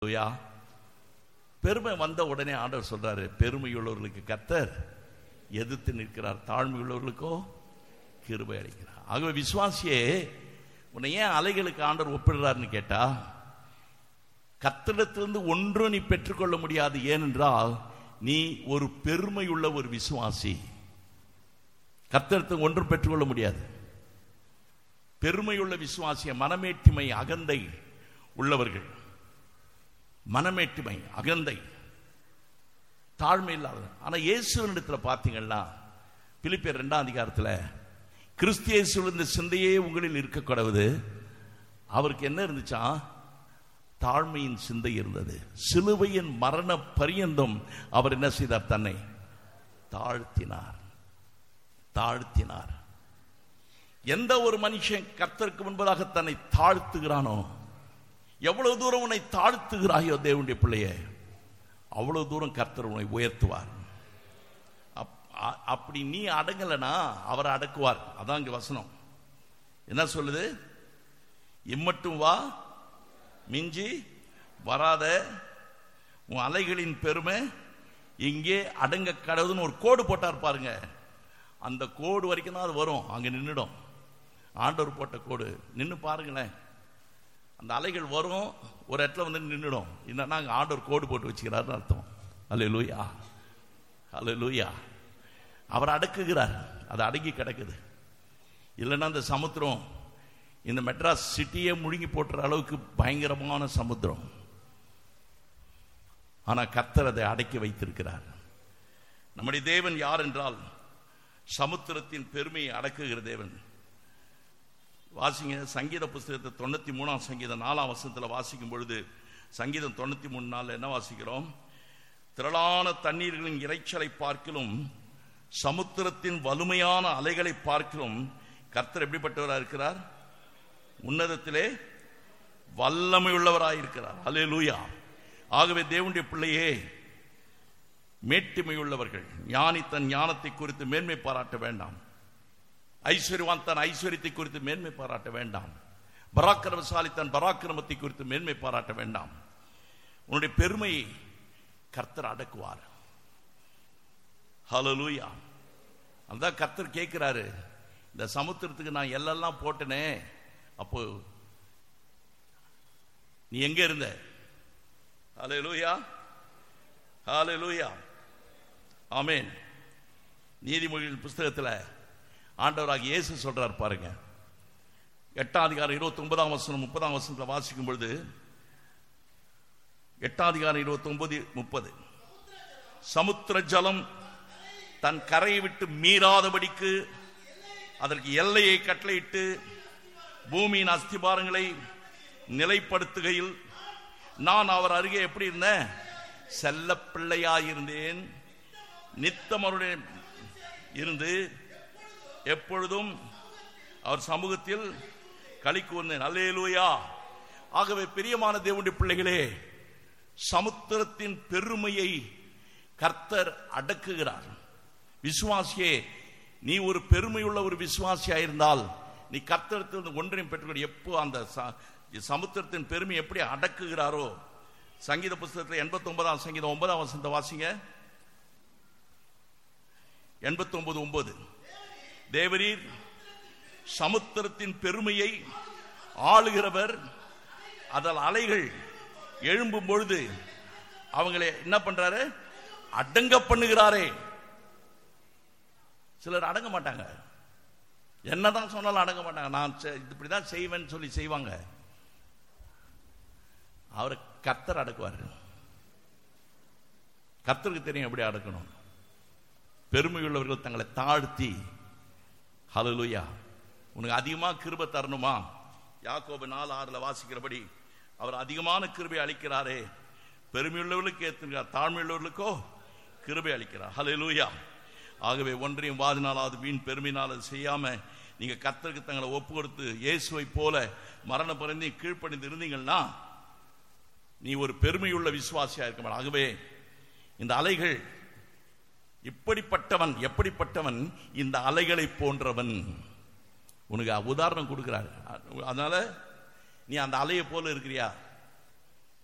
ஹalleluya. பெருமை வந்த உடனே ஆண்டவர் சொல்றாரு பெருமையுள்ளவர்களுக்கு கத்தர் எதிர்த்து நிற்கிறார் தாழ்மையுள்ளவர்களுக்கோ கிருபை அளிக்கிறார் ஆகவே விசுவாசியே உன்னை ஏன் அலைகளுக்கு ஆண்டவர் ஒப்பிடுறாருன்னு கேட்டா கத்திடத்திலிருந்து ஒன்றும் நீ பெற்றுக்கொள்ள முடியாது ஏனென்றால் நீ ஒரு பெருமையுள்ள ஒரு விசுவாசி கத்திரத்துக்கு ஒன்றும் பெற்றுக்கொள்ள முடியாது பெருமையுள்ள விசுவாசிய மனமேட்டிமை அகந்தை உள்ளவர்கள் மனமேட்டிமை அகந்தை தாழ்மை இல்லாத ஆனா இயேசுவனிடத்துல பார்த்தீங்கன்னா பிலிப்பியர் ரெண்டாம் அதிகாரத்தில் கிறிஸ்தியேசுவில் இந்த சிந்தையே உங்களில் இருக்கக்கூடாது அவருக்கு என்ன இருந்துச்சா தாழ்மையின் சிந்தை இருந்தது சிலுவையின் மரண பரியந்தம் அவர் என்ன செய்தார் தன்னை தாழ்த்தினார் தாழ்த்தினார் எந்த ஒரு மனுஷன் கர்த்தருக்கு முன்பதாக தன்னை தாழ்த்துகிறானோ எவ்வளவு தூரம் உன்னை தாழ்த்துகிறாயோ தேவனுடைய பிள்ளையே அவ்வளவு தூரம் கர்த்தர் உன்னை உயர்த்துவார் அப்- அ- அப்படி நீ அடங்கலைனா அவர் அடக்குவார் அதான் இங்க வசனம் என்ன சொல்லுது இம்மட்டும் வா மிஞ்சி வராத உன் அலைகளின் பெருமை இங்கே அடங்க கடவுதுன்னு ஒரு கோடு போட்டார் பாருங்க அந்த கோடு வரைக்கும் தான் அது வரும் அங்க நின்றுடும் ஆண்டவர் போட்ட கோடு நின்று பாருங்களேன் அந்த அலைகள் வரும் ஒரு இடத்துல வந்து நின்றுடும் என்னன்னா அங்க ஆண்டவர் கோடு போட்டு வச்சுக்கிறாருன்னு அர்த்தம் அல்ல லூயா அல்ல லூயா அவர் அடக்குகிறார் அது அடங்கி கிடக்குது இல்லைன்னா அந்த சமுத்திரம் இந்த மெட்ராஸ் சிட்டியே முழுங்கி போட்டுற அளவுக்கு பயங்கரமான சமுத்திரம் ஆனா கர்த்தர் அதை அடக்கி வைத்திருக்கிறார் நம்முடைய தேவன் யார் என்றால் சமுத்திரத்தின் பெருமையை அடக்குகிற தேவன் வாசிங்க சங்கீத புஸ்தகத்தை தொண்ணூத்தி மூணாம் சங்கீதம் நாலாம் வசனத்தில் வாசிக்கும் பொழுது சங்கீதம் தொண்ணூத்தி மூணு நாள் என்ன வாசிக்கிறோம் திரளான தண்ணீர்களின் இரைச்சலை பார்க்கிலும் சமுத்திரத்தின் வலுமையான அலைகளை பார்க்கிலும் கர்த்தர் எப்படிப்பட்டவராக இருக்கிறார் உன்னதத்திலே வல்லமை உள்ளவராயிருக்கிறார் அல்லே லூயா ஆகவே தேவனுடைய பிள்ளையே மேட்டிமையுள்ளவர்கள் ஞானி தன் ஞானத்தை குறித்து மேன்மை பாராட்ட வேண்டாம் ஐஸ்வர்யவான் தன் ஐஸ்வர்யத்தை குறித்து மேன்மை பாராட்ட வேண்டாம் பராக்கிரமசாலி தன் பராக்கிரமத்தை குறித்து மேன்மை பாராட்ட வேண்டாம் உன்னுடைய பெருமையை கர்த்தர் அடக்குவார் ஹalleluya அதான் கர்த்தர் கேட்கிறாரு இந்த சமுத்திரத்துக்கு நான் எல்லாம் போட்டனே அப்போ நீ எங்க இருந்த ஹalleluya ஹalleluya ஆமென் நீதிமொழிகள் புஸ்தகத்தில் ஆண்டவராக இயேசு சொல்றார் பாருங்க எட்டாம் அதிகாரம் இருபத்தி ஒன்பதாம் வசனம் முப்பதாம் வசனத்தில் வாசிக்கும் பொழுது எட்டாம் அதிகாரம் இருபத்தி ஒன்பது முப்பது சமுத்திர ஜலம் தன் கரையை விட்டு மீறாதபடிக்கு அதற்கு எல்லையை கட்டளையிட்டு பூமியின் அஸ்திபாரங்களை நிலைப்படுத்துகையில் நான் அவர் அருகே எப்படி இருந்தேன் செல்ல பிள்ளையாயிருந்தேன் நித்தம் அவருடைய இருந்து எப்பொழுதும் அவர் சமூகத்தில் களி கூர்ந்தேன் அல்லேலூயா ஆகவே பிரியமான தேவனுடைய பிள்ளைகளே சமுத்திரத்தின் பெருமையை கர்த்தர் அடக்குகிறார் விசுவாசியே நீ ஒரு பெருமையுள்ள ஒரு விசுவாசியா இருந்தால் நீ கர்த்தரத்திலிருந்து ஒன்றையும் பெற்றுக்கொள் எப்போ அந்த ச- சமுத்திரத்தின் பெருமை எப்படி அடக்குகிறாரோ சங்கீத புஸ்தகத்தில் எண்பத்தி ஒன்பதாம் சங்கீதம் ஒன்பதாம் வசந்த வாசிங்க எண்பத்தி ஒன்பது ஒன்பது தேவரீர் சமுத்திரத்தின் பெருமையை ஆளுகிறவர் அதில் அலைகள் எழும்பும் பொழுது அவங்களை என்ன பண்றாரு அடங்க பண்ணுகிறாரே சிலர் அடங்க மாட்டாங்க என்னதான் சொன்னாலும் அடங்க மாட்டாங்க நான் செ- இப்படிதான் செய்வேன்னு சொல்லி செய்வாங்க அவரை கத்தர் அடக்குவார் கத்தருக்கு தெரியும் எப்படி அடக்கணும் பெருமையுள்ளவர்கள் தங்களை தாழ்த்தி ஹalleluya உனக்கு அதிகமாக கிருபை தரணுமா யாக்கோபு நாலு ஆறுல வாசிக்கிறபடி அவர் அதிகமான கிருபை அளிக்கிறாரே பெருமையுள்ளவர்களுக்கு ஏற்றுகிறார் தாழ்மையுள்ளவர்களுக்கோ கிருபை அளிக்கிறார் ஹalleluya ஆகவே ஒன்றையும் வாதினாலாவது வீண் பெருமையினால் அது செய்யாம நீங்க கத்தருக்கு தங்களை ஒப்பு கொடுத்து இயேசுவை போல மரண பிறந்தி கீழ்ப்பணிந்து இருந்தீங்கன்னா நீ ஒரு பெருமையுள்ள விசுவாசியா இருக்க மாட்ட. ஆகவே இந்த அலைகள் இப்படிப்பட்டவன் எப்படிப்பட்டவன் இந்த அலைகளை போன்றவன் உனக்கு உதாரணம் கொடுக்கிறார் அதனால நீ அந்த அலையை போல இருக்கிறியா